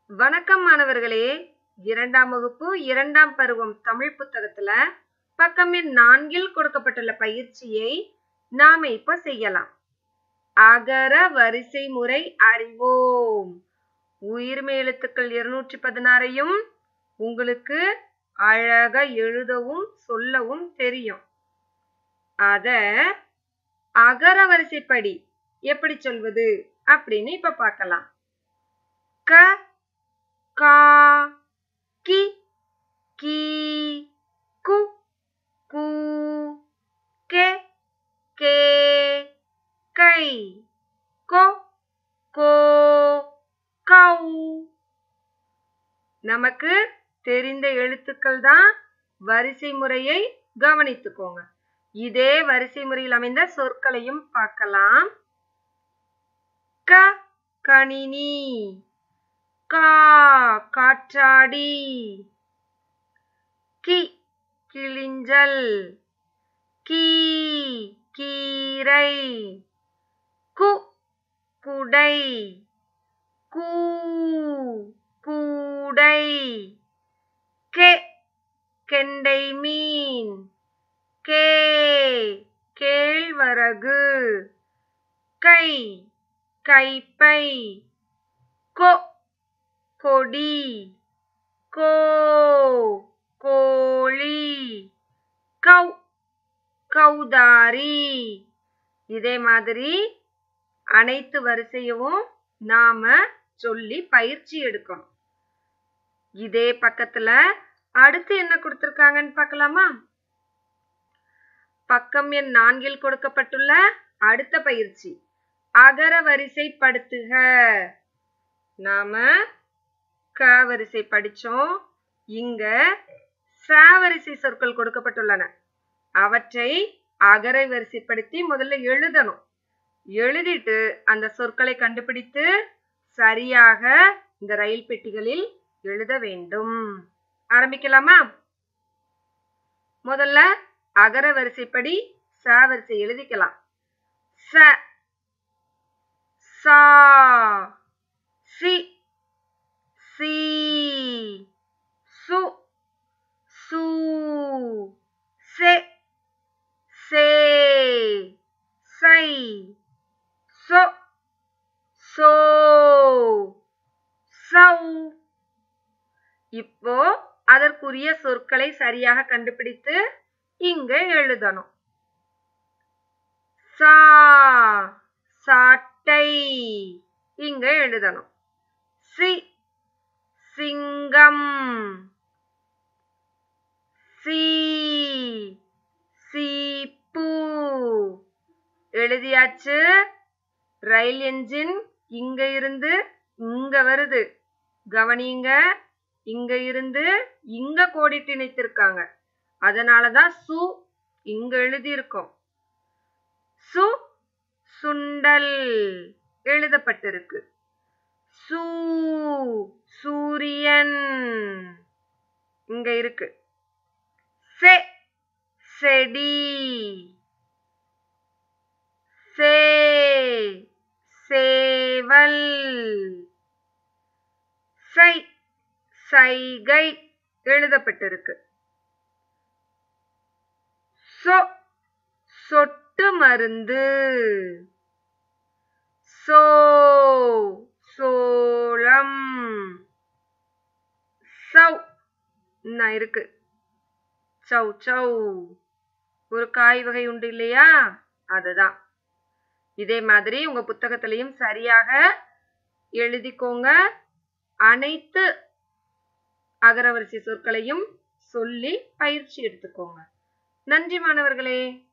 வணக்கம் மாணவர்களே இரண்டாம் வகுப்பு இரண்டாம் பருவம் தமிழ் புத்தகத்துல பக்கம் எண் நான்கில் கொடுக்கப்பட்டுள்ள பயிற்சியை நாம இப்ப செய்யலாம் அகர வரிசை முறை அறிவோம் உயிர்மை எழுத்துக்கள் இருநூற்றி பதினாறையும் உங்களுக்கு அழகா எழுதவும் சொல்லவும் தெரியும் அத அகர வரிசைப்படி எப்படி சொல்வது அப்படின்னு இப்ப பார்க்கலாம் க கா கி கீ கு கூ கே கே கை கோ கோ கௌ நமக்கு தெரிந்த எழுத்துக்கள் தான் வரிசை முறையை கவனித்துக்கோங்க இதே வரிசை முறையில் அமைந்த சொற்களையும் பார்க்கலாம் க கணினி கா காற்றாடி கி கிளிஞ்சல் கீ கீரை கு குடை கூ கூடை கே கெண்டை மீன் கே கேழ்வரகு கை கைப்பை கொ கொடி கோ கோழி கௌ கௌதாரி இதே மாதிரி அனைத்து வரிசையவும் நாம சொல்லி பயிற்சி எடுக்கணும் இதே பக்கத்துல அடுத்து என்ன கொடுத்திருக்காங்கன்னு பார்க்கலாமா பக்கம் எண் நான்கில் கொடுக்கப்பட்டுள்ள அடுத்த பயிற்சி அகர வரிசைப்படுத்துக நாம க வரிசை படிச்சோம் இங்க ச வரிசை சொற்கள் கொடுக்கப்பட்டுள்ளன அவற்றை அகர வரிசைப்படுத்தி முதல்ல எழுதணும் எழுதிட்டு அந்த சொற்களை கண்டுபிடித்து சரியாக இந்த ரயில் பெட்டிகளில் எழுத வேண்டும் ஆரம்பிக்கலாமா முதல்ல அகர வரிசைப்படி ச வரிசை எழுதிக்கலாம் ச சா சி சி சு சு செ சே சை சொ சோ சௌ இப்போ அதற்குரிய சொற்களை சரியாக கண்டுபிடித்து இங்க எழுதணும் சா சாட்டை இங்க எழுதணும் சி சிங்கம் சி சீப்பு எழுதியாச்சு ரயில் என்ஜின் இங்க இருந்து இங்க வருது கவனிங்க இங்க இருந்து இங்க கோடிட்டு இணைத்திருக்காங்க அதனாலதான் சு இங்க எழுதியிருக்கோம் சு சுண்டல் எழுதப்பட்டிருக்கு சூ சூரியன் இங்க இருக்கு செ செடி சே சேவல் சை சைகை எழுதப்பட்டிருக்கு சொ சொட்டு மருந்து சோ சோளம் சௌ இன்னும் இருக்கு சௌ சௌ ஒரு காய் வகை உண்டு இல்லையா அதுதான் இதே மாதிரி உங்க புத்தகத்திலையும் சரியாக எழுதிக்கோங்க அனைத்து அகரவரிசை சொற்களையும் சொல்லி பயிற்சி எடுத்துக்கோங்க நன்றி மாணவர்களே